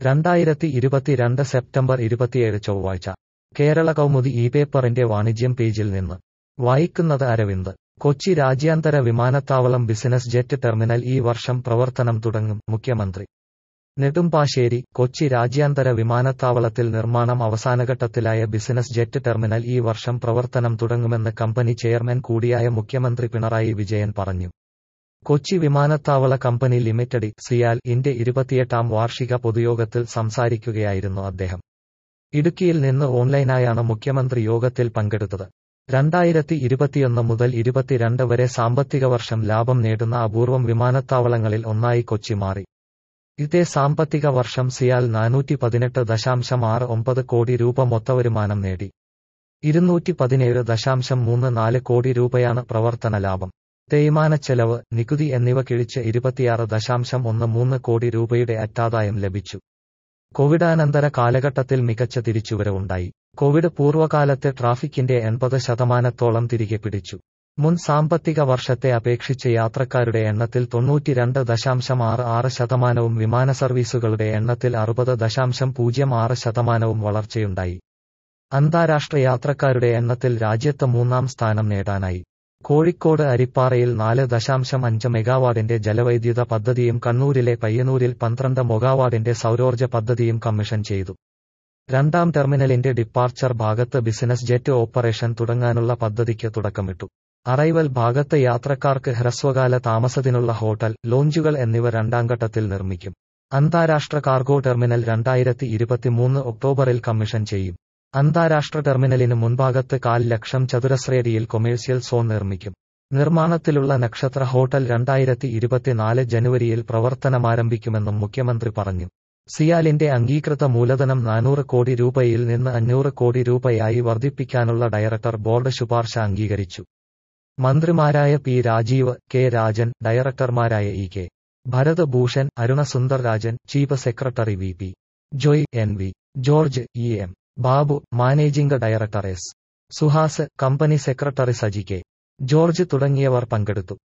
രണ്ടായിരത്തി ഇരുപത്തിരണ്ട് സെപ്റ്റംബർ ഇരുപത്തിയേഴ് ചൊവ്വാഴ്ച കേരള കൗമുദി ഈ പേപ്പറിന്റെ വാണിജ്യം പേജിൽ നിന്ന് വായിക്കുന്നത് അരവിന്ദ് കൊച്ചി രാജ്യാന്തര വിമാനത്താവളം ബിസിനസ് ജെറ്റ് ടെർമിനൽ ഈ വർഷം പ്രവർത്തനം തുടങ്ങും മുഖ്യമന്ത്രി നെടുമ്പാശ്ശേരി കൊച്ചി രാജ്യാന്തര വിമാനത്താവളത്തിൽ നിർമ്മാണം അവസാനഘട്ടത്തിലായ ബിസിനസ് ജെറ്റ് ടെർമിനൽ ഈ വർഷം പ്രവർത്തനം തുടങ്ങുമെന്ന് കമ്പനി ചെയർമാൻ കൂടിയായ മുഖ്യമന്ത്രി പിണറായി വിജയൻ പറഞ്ഞു കൊച്ചി വിമാനത്താവള കമ്പനി ലിമിറ്റഡ് സിയാൽ ഇന്റെ ഇരുപത്തിയെട്ടാം വാർഷിക പൊതുയോഗത്തിൽ സംസാരിക്കുകയായിരുന്നു അദ്ദേഹം ഇടുക്കിയിൽ നിന്ന് ഓൺലൈനായാണ് മുഖ്യമന്ത്രി യോഗത്തിൽ പങ്കെടുത്തത് രണ്ടായിരത്തി ഇരുപത്തിയൊന്ന് മുതൽ ഇരുപത്തിരണ്ട് വരെ സാമ്പത്തിക വർഷം ലാഭം നേടുന്ന അപൂർവം വിമാനത്താവളങ്ങളിൽ ഒന്നായി കൊച്ചി മാറി ഇതേ സാമ്പത്തിക വർഷം സിയാൽ നാനൂറ്റി പതിനെട്ട് ദശാംശം ആറ് ഒമ്പത് കോടി രൂപ മൊത്തവരുമാനം നേടി ഇരുന്നൂറ്റി പതിനേഴ് ദശാംശം മൂന്ന് നാല് കോടി രൂപയാണ് പ്രവർത്തന ലാഭം തേയ്മാനച്ചെലവ് നികുതി എന്നിവ കിഴിച്ച് ഇരുപത്തിയാറ് ദശാംശം ഒന്ന് മൂന്ന് കോടി രൂപയുടെ അറ്റാദായം ലഭിച്ചു കോവിഡാനന്തര കാലഘട്ടത്തിൽ മികച്ച തിരിച്ചുവരവുണ്ടായി കോവിഡ് പൂർവ്വകാലത്തെ ട്രാഫിക്കിന്റെ എൺപത് ശതമാനത്തോളം തിരികെ പിടിച്ചു മുൻ സാമ്പത്തിക വർഷത്തെ അപേക്ഷിച്ച് യാത്രക്കാരുടെ എണ്ണത്തിൽ തൊണ്ണൂറ്റിരണ്ട് ദശാംശം ആറ് ആറ് ശതമാനവും വിമാന സർവീസുകളുടെ എണ്ണത്തിൽ അറുപത് ദശാംശം പൂജ്യം ആറ് ശതമാനവും വളർച്ചയുണ്ടായി അന്താരാഷ്ട്ര യാത്രക്കാരുടെ എണ്ണത്തിൽ രാജ്യത്ത് മൂന്നാം സ്ഥാനം നേടാനായി കോഴിക്കോട് അരിപ്പാറയിൽ നാല് ദശാംശം അഞ്ച് മെഗാവാട്ടിന്റെ ജലവൈദ്യുത പദ്ധതിയും കണ്ണൂരിലെ പയ്യന്നൂരിൽ പന്ത്രണ്ട് മെഗാവാട്ടിന്റെ സൗരോർജ്ജ പദ്ധതിയും കമ്മീഷൻ ചെയ്തു രണ്ടാം ടെർമിനലിന്റെ ഡിപ്പാർച്ചർ ഭാഗത്ത് ബിസിനസ് ജെറ്റ് ഓപ്പറേഷൻ തുടങ്ങാനുള്ള പദ്ധതിക്ക് തുടക്കമിട്ടു അറൈവൽ ഭാഗത്ത് യാത്രക്കാർക്ക് ഹ്രസ്വകാല താമസത്തിനുള്ള ഹോട്ടൽ ലോഞ്ചുകൾ എന്നിവ രണ്ടാം ഘട്ടത്തിൽ നിർമ്മിക്കും അന്താരാഷ്ട്ര കാർഗോ ടെർമിനൽ രണ്ടായിരത്തി ഇരുപത്തിമൂന്ന് ഒക്ടോബറിൽ കമ്മീഷൻ ചെയ്യും അന്താരാഷ്ട്ര ടെർമിനലിന് മുൻഭാഗത്ത് കാൽ ലക്ഷം ചതുരശ്രയടിയിൽ കൊമേഴ്സ്യൽ സോൺ നിർമ്മിക്കും നിർമ്മാണത്തിലുള്ള നക്ഷത്ര ഹോട്ടൽ രണ്ടായിരത്തി ഇരുപത്തിനാല് ജനുവരിയിൽ പ്രവർത്തനമാരംഭിക്കുമെന്നും മുഖ്യമന്ത്രി പറഞ്ഞു സിയാലിന്റെ അംഗീകൃത മൂലധനം നാനൂറ് കോടി രൂപയിൽ നിന്ന് അഞ്ഞൂറ് കോടി രൂപയായി വർദ്ധിപ്പിക്കാനുള്ള ഡയറക്ടർ ബോർഡ് ശുപാർശ അംഗീകരിച്ചു മന്ത്രിമാരായ പി രാജീവ് കെ രാജൻ ഡയറക്ടർമാരായ E K Bharat Bhushan Aruna Sundar Rajan chief secretary V P Joy N V George E M Babu managing director S Suhas company secretary Saji K George തുടങ്ങിയവർ പങ്കെടുത്തു